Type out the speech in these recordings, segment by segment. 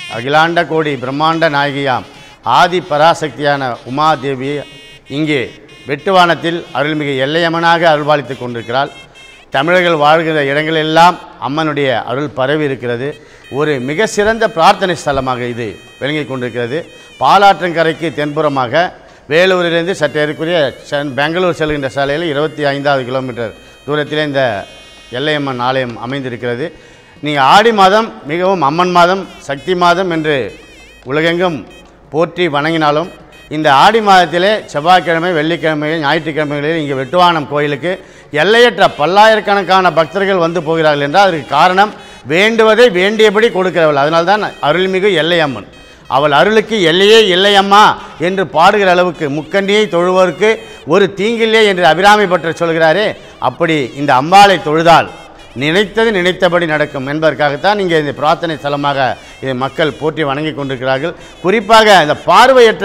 அகிலாண்ட கோடி பிரம்மாண்ட நாயகியாம் ஆதி பராசக்தியான உமாதேவி இங்கே வெட்டுவானத்தில் அருள்மிகு எல்லையம்மனாக அருள்பாலித்துக் கொண்டிருக்கிறாள் தமிழர்கள் வாழ்கிற இடங்களெல்லாம் அம்மனுடைய அருள் பரவி இருக்கிறது ஒரு மிக சிறந்த பிரார்த்தனை ஸ்தலமாக இது விளங்கிக் கொண்டிருக்கிறது பாலாற்றங்கரைக்கு தென்புறமாக வேலூரிலிருந்து சற்று ஏறக்குரிய சென் பெங்களூர் செல்கின்ற சாலையில் இருபத்தி ஐந்தாவது கிலோமீட்டர் தூரத்திலே இந்த எல்லையம்மன் ஆலயம் அமைந்திருக்கிறது நீங்கள் ஆடி மாதம் மிகவும் அம்மன் மாதம் சக்தி மாதம் என்று உலகெங்கும் போற்றி வணங்கினாலும் இந்த ஆடி மாதத்திலே செவ்வாய்க்கிழமை வெள்ளிக்கிழமை ஞாயிற்றுக்கிழமைகளில் இங்கே வெட்டுவானம் கோயிலுக்கு எல்லையற்ற பல்லாயிரக்கணக்கான பக்தர்கள் வந்து போகிறார்கள் என்றால் அதற்கு காரணம் வேண்டுவதை வேண்டியபடி கொடுக்கிறவள் அதனால்தான் அருள்மிகு எல்லையம்மன் அவள் அருளுக்கு எல்லையே இல்லையம்மா என்று பாடுகிற அளவுக்கு முக்கண்டியை தொழுவோருக்கு ஒரு தீங்கில்லே என்று அபிராமி பற்ற சொல்கிறாரே அப்படி இந்த அம்பாளை தொழுதால் நினைத்தது நினைத்தபடி நடக்கும் என்பதற்காகத்தான் இங்கே இந்த பிரார்த்தனை ஸ்தலமாக இதை மக்கள் போற்றி வணங்கி கொண்டிருக்கிறார்கள் குறிப்பாக இந்த பார்வையற்ற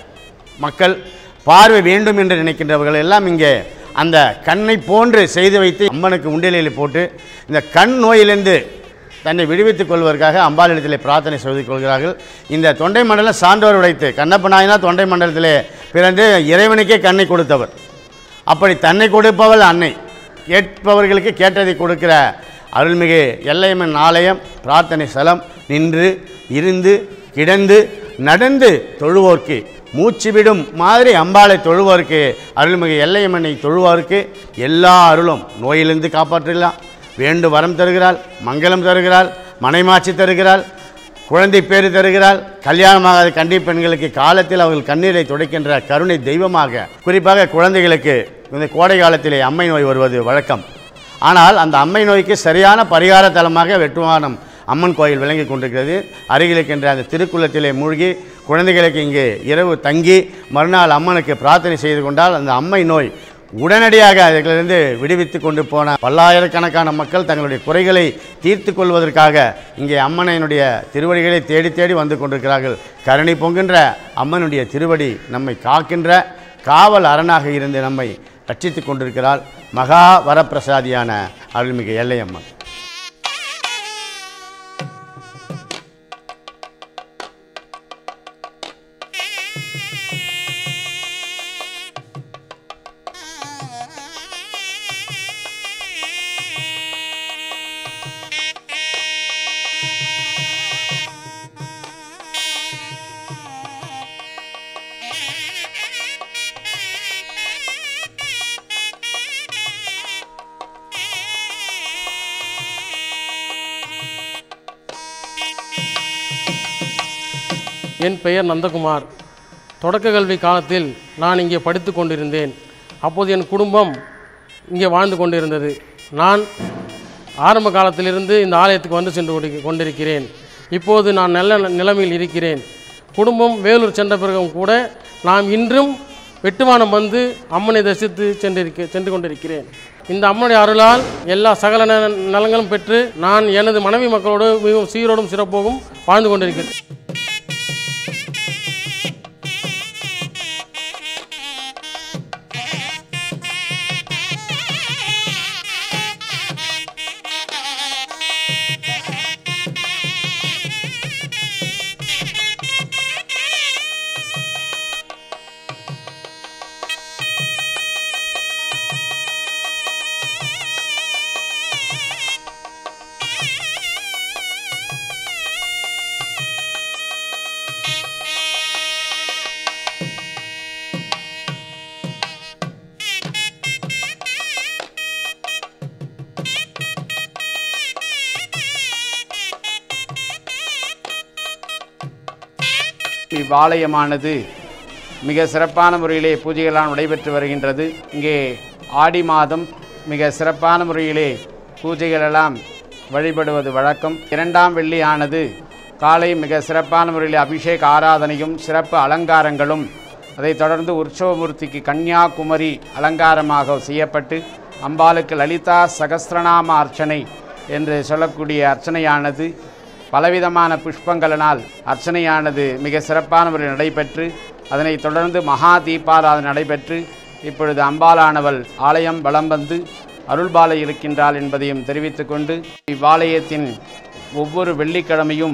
மக்கள் பார்வை வேண்டும் என்று நினைக்கின்றவர்கள் எல்லாம் இங்கே அந்த கண்ணை போன்று செய்து வைத்து அம்மனுக்கு உண்டியலில் போட்டு இந்த கண் நோயிலிருந்து தன்னை விடுவித்துக் கொள்வதற்காக அம்பாளிடத்திலே பிரார்த்தனை செய்து கொள்கிறார்கள் இந்த தொண்டை மண்டலம் சான்றோர் உடைத்து கண்ணப்ப நாயனா தொண்டை மண்டலத்திலே பிறந்து இறைவனுக்கே கண்ணை கொடுத்தவர் அப்படி தன்னை கொடுப்பவள் அன்னை கேட்பவர்களுக்கு கேட்டதை கொடுக்கிற அருள்மிகு எல்லையம்மன் ஆலயம் பிரார்த்தனை ஸ்தலம் நின்று இருந்து கிடந்து நடந்து தொழுவோர்க்கு மூச்சு விடும் மாதிரி அம்பாளை தொழுவோருக்கு அருள்மிகு எல்லையம்மனை தொழுவோருக்கு எல்லா அருளும் நோயிலிருந்து காப்பாற்றலாம் வேண்டு வரம் தருகிறாள் மங்களம் தருகிறாள் மனைமாட்சி தருகிறாள் குழந்தை பேறு தருகிறாள் கல்யாணமாகாத கன்னி பெண்களுக்கு காலத்தில் அவர்கள் கண்ணீரை துடைக்கின்ற கருணை தெய்வமாக குறிப்பாக குழந்தைகளுக்கு இந்த கோடை காலத்திலே அம்மை நோய் வருவது வழக்கம் ஆனால் அந்த அம்மை நோய்க்கு சரியான பரிகார தலமாக வெட்டுவானம் அம்மன் கோயில் விளங்கி கொண்டிருக்கிறது அருகில் இருக்கின்ற அந்த திருக்குளத்திலே மூழ்கி குழந்தைகளுக்கு இங்கே இரவு தங்கி மறுநாள் அம்மனுக்கு பிரார்த்தனை செய்து கொண்டால் அந்த அம்மை நோய் உடனடியாக அதிலிருந்து விடுவித்து கொண்டு போன பல்லாயிரக்கணக்கான மக்கள் தங்களுடைய குறைகளை தீர்த்து கொள்வதற்காக இங்கே அம்மனினுடைய திருவடிகளை தேடி தேடி வந்து கொண்டிருக்கிறார்கள் கருணை பொங்குகின்ற அம்மனுடைய திருவடி நம்மை காக்கின்ற காவல் அரணாக இருந்து நம்மை ரட்சித்துக் கொண்டிருக்கிறாள் மகா வரப்பிரசாதியான அருள்மிகு எல்லையம்மன் என் பெயர் நந்தகுமார் தொடக்க கல்வி காலத்தில் நான் இங்கே படித்து கொண்டிருந்தேன் அப்போது என் குடும்பம் இங்கே வாழ்ந்து கொண்டிருந்தது நான் ஆரம்ப காலத்திலிருந்து இந்த ஆலயத்துக்கு வந்து சென்று கொண்டு- கொண்டிருக்கிறேன் இப்போது நான் நல்ல நிலைமையில் இருக்கிறேன் குடும்பம் வேலூர் சென்ற பிறகும் கூட நாம் இன்றும் வெட்டுவானம் வந்து அம்மனை தரிசித்து சென்றிருக்க சென்று கொண்டிருக்கிறேன் இந்த அம்மனுடைய அருளால் எல்லா சகல ந- நலங்களும் பெற்று நான் எனது மனைவி மக்களோடு மிகவும் சீரோடும் சிறப்போடும் வாழ்ந்து கொண்டிருக்கிறேன் இவ்வாலயமானது மிக சிறப்பான முறையிலே பூஜைகளால் நடைபெற்று வருகின்றது இங்கே ஆடி மாதம் மிக சிறப்பான முறையிலே பூஜைகளெல்லாம் வழிபடுவது வழக்கம் இரண்டாம் வெள்ளியானது காலை மிக சிறப்பான முறையில் அபிஷேக ஆராதனையும் சிறப்பு அலங்காரங்களும் அதைத் தொடர்ந்து உற்சவமூர்த்திக்கு கன்னியாகுமரி அலங்காரமாக செய்யப்பட்டு அம்பாளுக்கு லலிதா சகஸ்ரநாம அர்ச்சனை என்று சொல்லக்கூடிய அர்ச்சனையானது பலவிதமான புஷ்பங்களினால் அர்ச்சனையானது மிக சிறப்பான முறையில் நடைபெற்று அதனைத் தொடர்ந்து மகா தீபாராதனை நடைபெற்று இப்பொழுது அம்பாளானவள் ஆலயம் வலம் வந்து அருள்பாலை இருக்கின்றாள் என்பதையும் தெரிவித்துக்கொண்டு இவ்வாலயத்தின் ஒவ்வொரு வெள்ளிக்கிழமையும்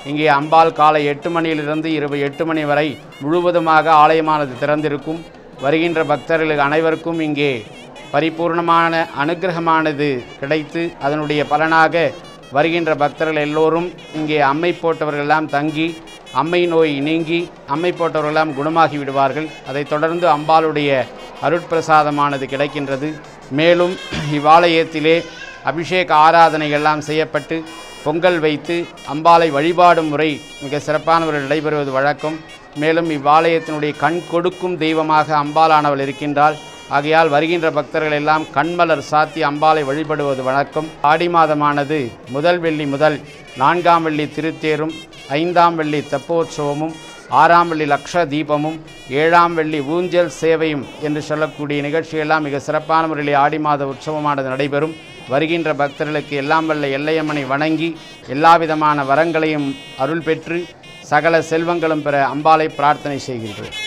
இங்கே அம்பாள் காலை எட்டு மணியிலிருந்து இரவு எட்டு மணி வரை முழுவதுமாக ஆலயமானது திறந்திருக்கும் வருகின்ற பக்தர்களுக்கு அனைவருக்கும் இங்கே பரிபூர்ணமான அனுக்கிரகமானது கிடைத்து அதனுடைய பலனாக வருகின்ற பக்தர்கள் எல்லோரும் இங்கே அம்மை போட்டவர்களெல்லாம் தங்கி அம்மை நோய் நீங்கி அம்மை போட்டவர்களெல்லாம் குணமாகி விடுவார்கள் அதைத் தொடர்ந்து அம்பாளுடைய அருட்பிரசாதமானது கிடைக்கின்றது மேலும் இவ்வாலயத்திலே அபிஷேக ஆராதனைகள்லாம் செய்யப்பட்டு பொங்கல் வைத்து அம்பாளை வழிபாடும் முறை மிக சிறப்பான முறையில் நடைபெறுவது வழக்கம் மேலும் இவ்வாலயத்தினுடைய கண் கொடுக்கும் தெய்வமாக அம்பாளானவள் இருக்கின்றாள் ஆகையால் வருகின்ற பக்தர்கள் எல்லாம் கண்மலர் சாத்தி அம்பாளை வழிபடுவது வழக்கம் ஆடி மாதமானது முதல் வெள்ளி முதல் நான்காம் வெள்ளி திருத்தேரும் ஐந்தாம் வெள்ளி தெப்போற்சவமும் ஆறாம் வெள்ளி லக்ஷ தீபமும் ஏழாம் வெள்ளி ஊஞ்சல் சேவையும் என்று சொல்லக்கூடிய நிகழ்ச்சியெல்லாம் மிக சிறப்பான முறையில் ஆடி மாத உற்சவமானது நடைபெறும் வருகின்ற பக்தர்களுக்கு எல்லாம் வல்ல எல்லையம்மனை வணங்கி எல்லா விதமான வரங்களையும் அருள் பெற்று சகல செல்வங்களும் பெற அம்பாளை பிரார்த்தனை செய்கின்றோம்